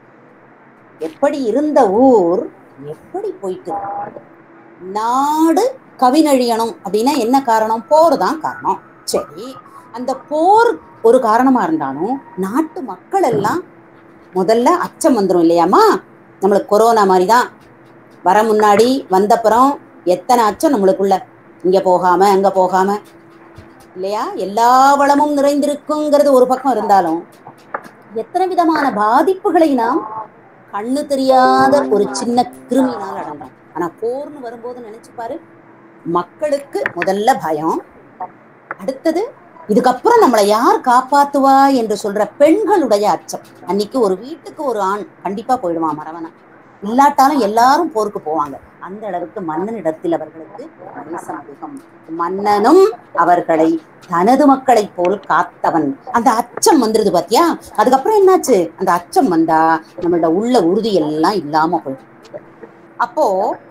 எப்படி இருந்த ஊர் எப்படி போயிட்டு இருக்கு? நாடு கவினழியணும் அப்படின்னா என்ன காரணம் போர் தான் காரணம் சரி அந்த போர் ஒரு காரணமா இருந்தாலும் நாட்டு மக்கள் எல்லாம் முதல்ல அச்சம் வந்துடும் இல்லையாம்மா நம்மளுக்கு கொரோனா மாதிரி தான் வர முன்னாடி வந்தப்புறம் எத்தனை அச்சம் நம்மளுக்குள்ள இங்க போகாம அங்க போகாம இல்லையா எல்லா வளமும் நிறைந்திருக்குங்கிறது ஒரு பக்கம் இருந்தாலும் எத்தனை விதமான பாதிப்புகளை நாம் கண்ணு தெரியாத ஒரு சின்ன கிருமியினால் அடங்கும் ஆனா போர்னு வரும்போது நினைச்சு பாரு மக்களுக்கு முதல்ல பயம் அடுத்தது இதுக்கப்புறம் நம்மளை யார் காப்பாத்துவா என்று சொல்ற பெண்களுடைய அச்சம் அன்னைக்கு ஒரு வீட்டுக்கு ஒரு ஆண் கண்டிப்பா போயிடுவான் மறவன இல்லாட்டாலும் எல்லாரும் போருக்கு போவாங்க அந்த அளவுக்கு மன்னனிடத்தில் அவர்களுக்கு நேசம் அதிகம் மன்னனும் அவர்களை தனது மக்களைப் போல் காத்தவன் அந்த அச்சம் வந்துருது பாத்தியா அதுக்கப்புறம் என்னாச்சு அந்த அச்சம் வந்தா நம்மளோட உள்ள உறுதி எல்லாம் இல்லாம போயிடும் அப்போ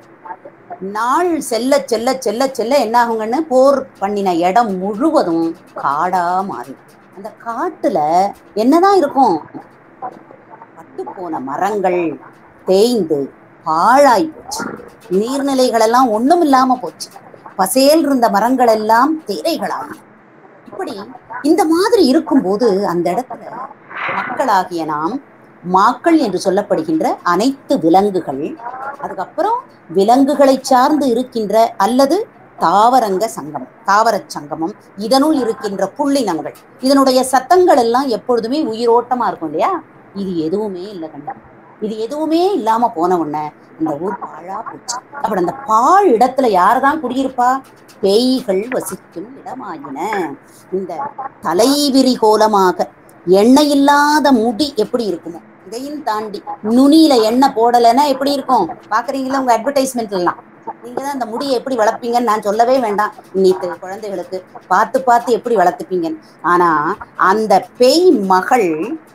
நாள் செல்ல செல்ல செல்ல செல்ல என்ன ஆகுங்கன்னு போர் பண்ணின இடம் முழுவதும் காடா மாறி அந்த காட்டுல என்னதான் இருக்கும் பட்டு போன மரங்கள் தேய்ந்து பாழாய் போச்சு நீர்நிலைகள் எல்லாம் ஒண்ணும் இல்லாம போச்சு பசேல் இருந்த மரங்கள் எல்லாம் தேரைகளாகி இப்படி இந்த மாதிரி இருக்கும்போது அந்த இடத்துல மக்களாகிய நாம் மாக்கள் என்று சொல்லப்படுகின்ற அனைத்து விலங்குகள் அதுக்கப்புறம் விலங்குகளை சார்ந்து இருக்கின்ற அல்லது தாவரங்க சங்கமம் தாவரச் சங்கமம் இதனுள் இருக்கின்ற புள்ளினங்கள் இதனுடைய சத்தங்கள் எல்லாம் எப்பொழுதுமே உயிரோட்டமா இருக்கும் இல்லையா இது எதுவுமே இல்லை கண்டா இது எதுவுமே இல்லாம போன உடனே இந்த ஊர் பாழா போச்சு அப்படி அந்த பாழ் இடத்துல யாரதான் குடியிருப்பா பேய்கள் வசிக்கும் இடமாயின இந்த தலைவிரி கோலமாக எண்ணெய் இல்லாத முடி எப்படி இருக்குமோ இதையும் தாண்டி நுனியில எண்ணெய் போடலைன்னா எப்படி இருக்கும் பாக்குறீங்களா உங்க அட்வர்டைஸ்மெண்ட் எல்லாம் நீங்க தான் அந்த முடியை எப்படி வளர்ப்பீங்கன்னு நான் சொல்லவே வேண்டாம் இன்னைக்கு குழந்தைகளுக்கு பார்த்து பார்த்து எப்படி வளர்த்துப்பீங்கன்னு ஆனா அந்த பேய் மகள்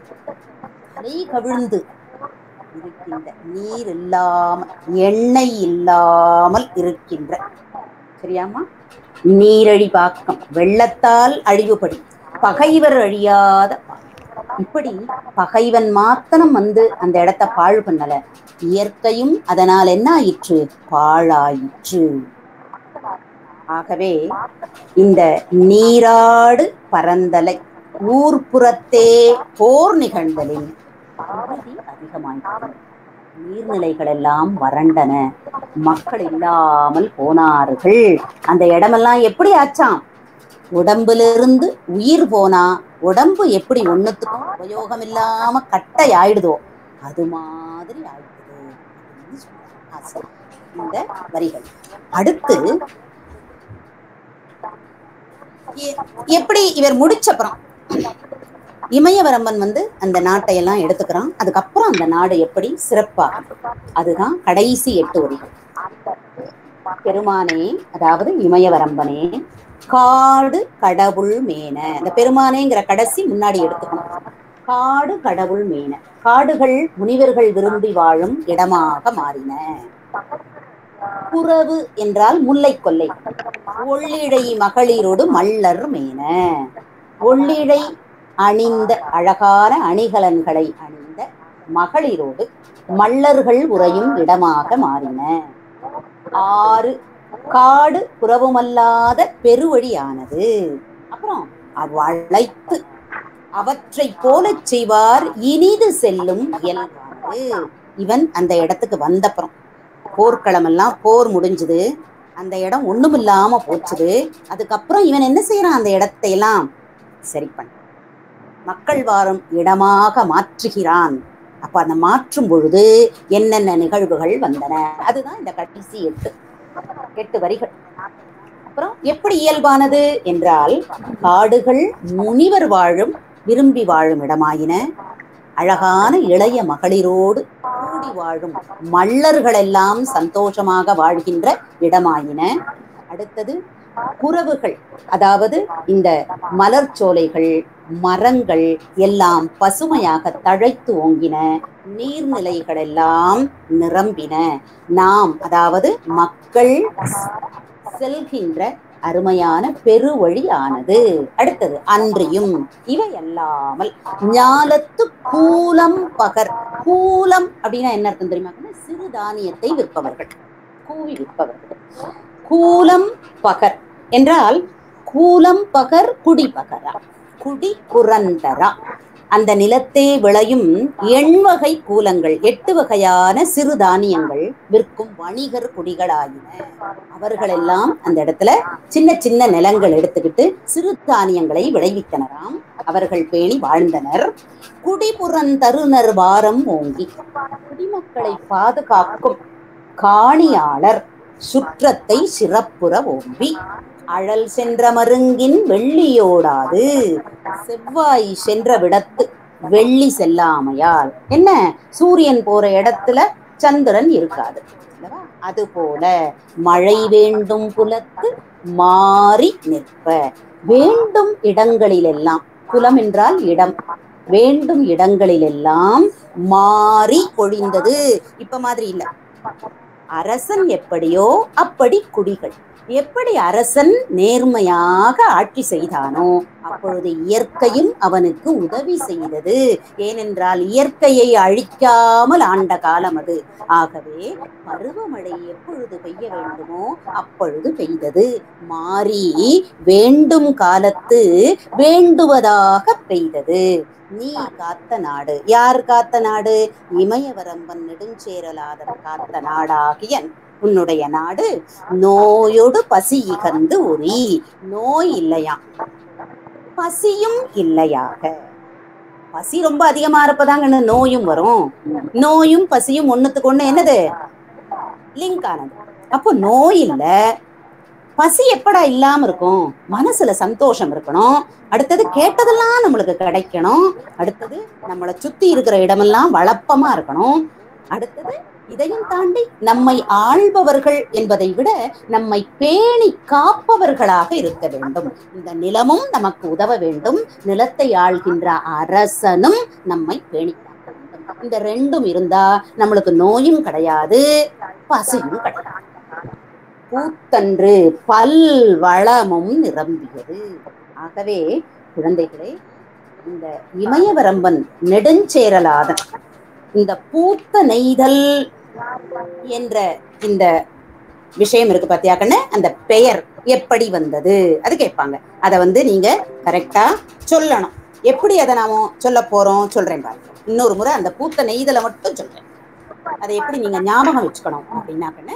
தலை கவிழ்ந்து இருக்கின்ற நீர் இல்லாமல் எண்ணெய் இல்லாமல் இருக்கின்ற சரியாமா நீரழி பாக்கம் வெள்ளத்தால் அழிவுபடி பகைவர் அழியாத பாக்கம். இப்படி பகைவன் மாத்தனம் வந்து அந்த இடத்த பாழ் பண்ணல இயற்கையும் அதனால் என்ன ஆயிற்று பாழாயிற்று ஆகவே இந்த நீராடு பரந்தலை ஊர்ப்புறத்தே போர் நிகழ்ந்தலின் உறுதி அதிகமாயிற்று நீர்நிலைகள் எல்லாம் வறண்டன மக்கள் இல்லாமல் போனார்கள் அந்த இடமெல்லாம் எப்படி ஆச்சாம் உடம்பிலிருந்து உயிர் போனா உடம்பு எப்படி ஒண்ணுத்துக்கும் உபயோகம் இல்லாம கட்டை ஆயிடுதோ அது மாதிரி ஆயிடுது அப்படின்னு சொல்றாங்க ஆசிரியர். இந்த வரிகள் அடுத்து எ- எப்படி இவர் முடிச்சப்புறம் இமயவரம்பன் வந்து அந்த நாட்டை எல்லாம் எடுத்துக்கிறான் அதுக்கப்புறம் அந்த நாடு எப்படி சிறப்பாகும் அதுதான் கடைசி எட்டு வரிகள் பெருமானே அதாவது இமயவரம்பனே காடு கடவுள் மேன இந்த பெருமானேங்கிற கடைசி முன்னாடி எடுத்துக்கணும் காடு கடவுள் மேன காடுகள் முனிவர்கள் விரும்பி வாழும் இடமாக மாறின புறவு என்றால் முல்லை கொல்லை ஒள்ளிழை மகளிரோடு மல்லர் மேன ஒள்ளிழை அணிந்த அழகான அணிகலன்களை அணிந்த மகளிரோடு மல்லர்கள் உறையும் இடமாக மாறின ஆறு காடு புறவுமல்லாத பெருவழியானது அப்புறம் அவ்வளைத்து அவற்றை போலச் செய்வார் இனிது செல்லும் இயல்பானது இவன் அந்த இடத்துக்கு வந்தப்புறம் போர்க்களம் எல்லாம் போர் முடிஞ்சுது அந்த இடம் ஒண்ணுமில்லாம போச்சுது அதுக்கப்புறம் இவன் என்ன செய்யறான் அந்த இடத்தை எல்லாம் சரி பண்ண மக்கள் வாழும் இடமாக மாற்றுகிறான் அப்ப அந்த மாற்றும் பொழுது என்னென்ன நிகழ்வுகள் வந்தன அதுதான் இந்த கடைசி எட்டு எட்டு வரிகள் அப்புறம் எப்படி இயல்பானது என்றால் காடுகள் முனிவர் வாழும் விரும்பி வாழும் இடமாயின அழகான இளைய மகளிரோடு கூடி வாழும் மல்லர்கள் எல்லாம் சந்தோஷமாக வாழ்கின்ற இடமாயின அடுத்தது குரவுகள் அதாவது இந்த மலர் சோலைகள் மரங்கள் எல்லாம் பசுமையாக தழைத்து ஓங்கின நீர்நிலைகள் எல்லாம் நிரம்பின நாம் அதாவது மக்கள் செல்கின்ற அருமையான பெருவழி ஆனது அடுத்தது அன்றியும் இவை அல்லாமல் ஞாலத்து கூலம் பகர் கூலம் அப்படின்னா என்ன அர்த்தம் தெரியுமா சிறுதானியத்தை விற்பவர்கள் கூவி விற்பவர்கள் கூலம் பகர் என்றால் கூலம் பகர் குடி பகரா குடி புரந்தரா அந்த நிலத்தே விளையும் எண்வகை கூலங்கள் எட்டு வகையான சிறுதானியங்கள் விற்கும் வணிகர் குடிகளாயின அவர்களெல்லாம் அந்த இடத்துல சின்ன சின்ன நிலங்கள் எடுத்துக்கிட்டு சிறுதானியங்களை விளைவித்தனராம் அவர்கள் பேணி வாழ்ந்தனர் குடிபுறந்தருணர் வாரம் ஓங்கி குடிமக்களை பாதுகாக்கும் காணியாளர் சுற்றத்தை சிறப்புற ஓம்பி அழல் சென்ற மருங்கின் வெள்ளியோடாது செவ்வாய் சென்ற விடத்து வெள்ளி செல்லாமையால் என்ன சூரியன் போற இடத்துல சந்திரன் இருக்காது அல்லவா? அது போல மழை வேண்டும் புலத்து மாறி நிற்ப வேண்டும் இடங்களிலெல்லாம் புலம் என்றால் இடம் வேண்டும் இடங்களிலெல்லாம் மாறி பொழிந்தது இப்ப மாதிரி இல்ல அரசன் எப்படியோ அப்படி குடிகள் எப்படி அரசன் நேர்மையாக ஆட்சி செய்தானோ அப்பொழுது இயற்கையும் அவனுக்கு உதவி செய்தது ஏனென்றால் இயற்கையை அழிக்காமல் ஆண்ட காலம் அது ஆகவே பருவமழை எப்பொழுது பெய்ய வேண்டுமோ அப்பொழுது பெய்தது மாறி வேண்டும் காலத்து வேண்டுவதாக பெய்தது நீ காத்த நாடு யார் காத்த நாடு இமயவரம்பன் நெடுஞ்சேரலாதன் காத்த நாடாகிய உன்னுடைய நாடு நோயோடு பசி இகந்து உரி நோய் இல்லையாம் பசியும் இல்லையாக பசி ரொம்ப அதிகமா இருப்பதாங்க நோயும் வரும் நோயும் பசியும் ஒண்ணுத்துக்கு ஒண்ணு என்னது லிங்க் ஆனது அப்போ நோய் இல்ல பசி எப்படா இல்லாம இருக்கும் மனசுல சந்தோஷம் இருக்கணும் அடுத்தது கேட்டதெல்லாம் நம்மளுக்கு கிடைக்கணும் அடுத்தது நம்மளை சுத்தி இருக்கிற இடமெல்லாம் வளப்பமா இருக்கணும் அடுத்தது இதையும் தாண்டி நம்மை ஆள்பவர்கள் என்பதை விட நம்மை பேணி காப்பவர்களாக இருக்க வேண்டும் இந்த நிலமும் நமக்கு உதவ வேண்டும் நிலத்தை ஆள்கின்ற அரசனும் நம்மை பேணி காக்க வேண்டும் இந்த ரெண்டும் இருந்தா நம்மளுக்கு நோயும் கிடையாது பசியும் கிடையாது பூத்தன்று பல் வளமும் நிரம்பியது ஆகவே குழந்தைகளே இந்த இமயவரம்பன் நெடுஞ்சேரலாதன் இந்த பூத்த நெய்தல் என்ற இந்த விஷயம் இருக்கு பாத்தியா கண்ணு அந்த பெயர் எப்படி வந்தது அது கேட்பாங்க அதை வந்து நீங்க கரெக்டா சொல்லணும் எப்படி அதை நாம சொல்ல போறோம் சொல்றேன் பாருங்க இன்னொரு முறை அந்த பூத்த நெய்தலை மட்டும் சொல்றேன் அதை எப்படி நீங்க ஞாபகம் வச்சுக்கணும் அப்படின்னா கண்ணு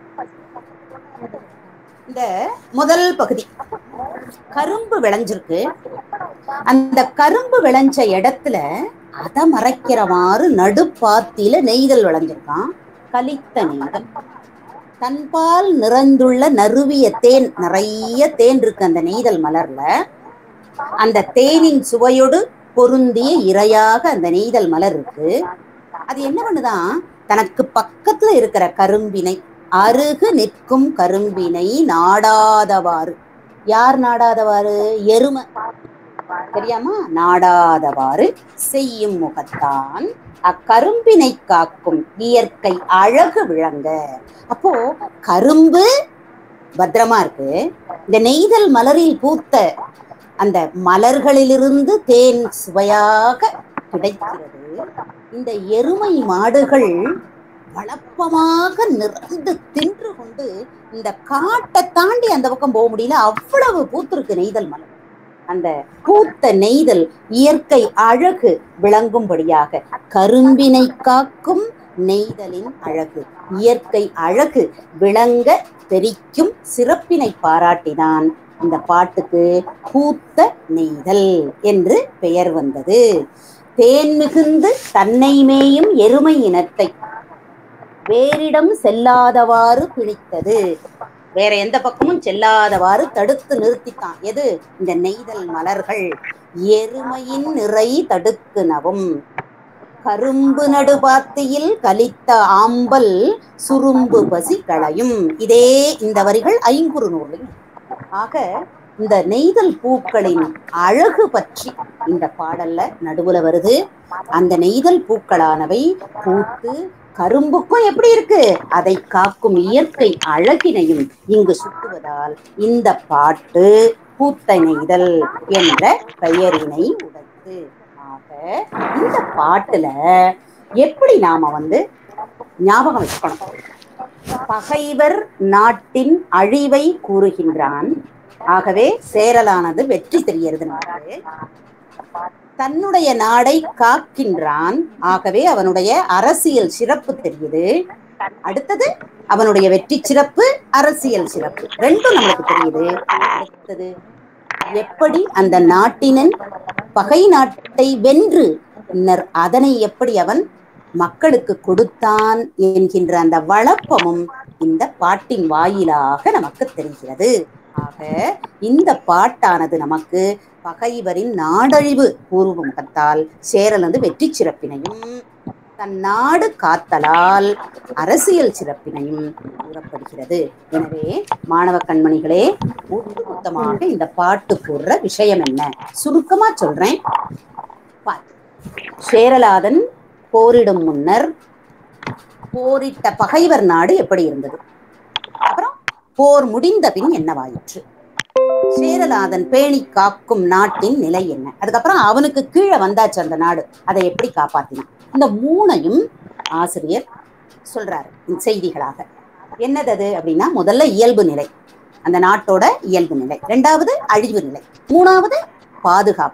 இந்த முதல் பகுதி கரும்பு விளைஞ்சிருக்கு அந்த கரும்பு விளைஞ்ச இடத்துல அதை மறைக்கிறவாறு நடுப்பாத்தியில நெய்தல் விளைஞ்சிருக்கான் கலித்த நெய்தல் தன்பால் நிறைந்துள்ள நறுவிய தேன் நிறைய தேன் இருக்கு அந்த நெய்தல் மலர்ல அந்த தேனின் சுவையோடு பொருந்திய இரையாக அந்த நெய்தல் மலர் இருக்கு அது என்ன பண்ணுதான் தனக்கு பக்கத்துல இருக்கிற கரும்பினை அருகு நிற்கும் கரும்பினை நாடாதவாறு யார் நாடாதவாறு எருமை தெரியாமா நாடாதவாறு செய்யும் முகத்தான் அக்கரும்பினை காக்கும் இயற்கை அழகு விளங்க அப்போ கரும்பு பத்திரமா இருக்கு இந்த நெய்தல் மலரில் பூத்த அந்த மலர்களிலிருந்து தேன் சுவையாக கிடைக்கிறது இந்த எருமை மாடுகள் வளப்பமாக நிறைந்து தின்று கொண்டு இந்த காட்டை தாண்டி அந்த பக்கம் போக முடியல அவ்வளவு பூத்திருக்கு நெய்தல் மலர் அந்த பூத்த நெய்தல் இயற்கை அழகு விளங்கும்படியாக கரும்பினை காக்கும் நெய்தலின் அழகு இயற்கை அழகு விளங்க தெரிக்கும் சிறப்பினை பாராட்டினான் இந்த பாட்டுக்கு பூத்த நெய்தல் என்று பெயர் வந்தது தேன் மிகுந்து தன்னை மேயும் எருமை இனத்தை வேறிடம் செல்லாதவாறு பிடித்தது வேற எந்த பக்கமும் செல்லாதவாறு தடுத்து நிறுத்தித்தான் எது இந்த நெய்தல் மலர்கள் எருமையின் நிறை தடுக்குனவும் கரும்பு நடுபாத்தியில் கலித்த ஆம்பல் சுரும்பு பசி களையும் இதே இந்த வரிகள் ஐங்குறு நூலில் ஆக இந்த நெய்தல் பூக்களின் அழகு பற்றி இந்த பாடல்ல நடுவுல வருது அந்த நெய்தல் பூக்களானவை பூத்து கரும்புக்கும் எப்படி இருக்கு அதை காக்கும் இயற்கை அழகினையும் இங்கு சுட்டுவதால் இந்த பாட்டு பூத்த நெய்தல் என்ற பெயரினை உடைத்து ஆக இந்த பாட்டுல எப்படி நாம வந்து ஞாபகம் வச்சுக்கணும் பகைவர் நாட்டின் அழிவை கூறுகின்றான் ஆகவே சேரலானது வெற்றி தெரியறது நமக்கு தன்னுடைய நாடை காக்கின்றான் ஆகவே அவனுடைய அரசியல் சிறப்பு தெரியுது அடுத்தது அவனுடைய வெற்றி சிறப்பு அரசியல் சிறப்பு ரெண்டும் நமக்கு தெரியுது அடுத்தது எப்படி அந்த நாட்டினன் பகை நாட்டை வென்று பின்னர் அதனை எப்படி அவன் மக்களுக்கு கொடுத்தான் என்கின்ற அந்த வழப்பமும் இந்த பாட்டின் வாயிலாக நமக்கு தெரிகிறது ஆக இந்த பாட்டானது நமக்கு பகைவரின் நாடழிவு பூர்வ முகத்தால் சேரல் வந்து வெற்றி சிறப்பினையும் தன் நாடு காத்தலால் அரசியல் சிறப்பினையும் கூறப்படுகிறது எனவே மாணவ கண்மணிகளே ஒட்டுமொத்தமாக இந்த பாட்டு கூறுற விஷயம் என்ன சுருக்கமா சொல்றேன் பார். சேரலாதன் போரிடும் முன்னர் போரிட்ட பகைவர் நாடு எப்படி இருந்தது அப்புறம் போர் முடிந்த பின் என்னவாயிற்று சேரலாதன் பேணி காக்கும் நாட்டின் நிலை என்ன அதுக்கப்புறம் அவனுக்கு கீழே வந்தாச்சு அந்த நாடு அதை எப்படி காப்பாத்தினான் இந்த மூணையும் ஆசிரியர் சொல்றாரு இந்த செய்திகளாக என்னது அது அப்படின்னா முதல்ல இயல்பு நிலை அந்த நாட்டோட இயல்பு நிலை ரெண்டாவது அழிவு நிலை மூணாவது பாதுகாப்பு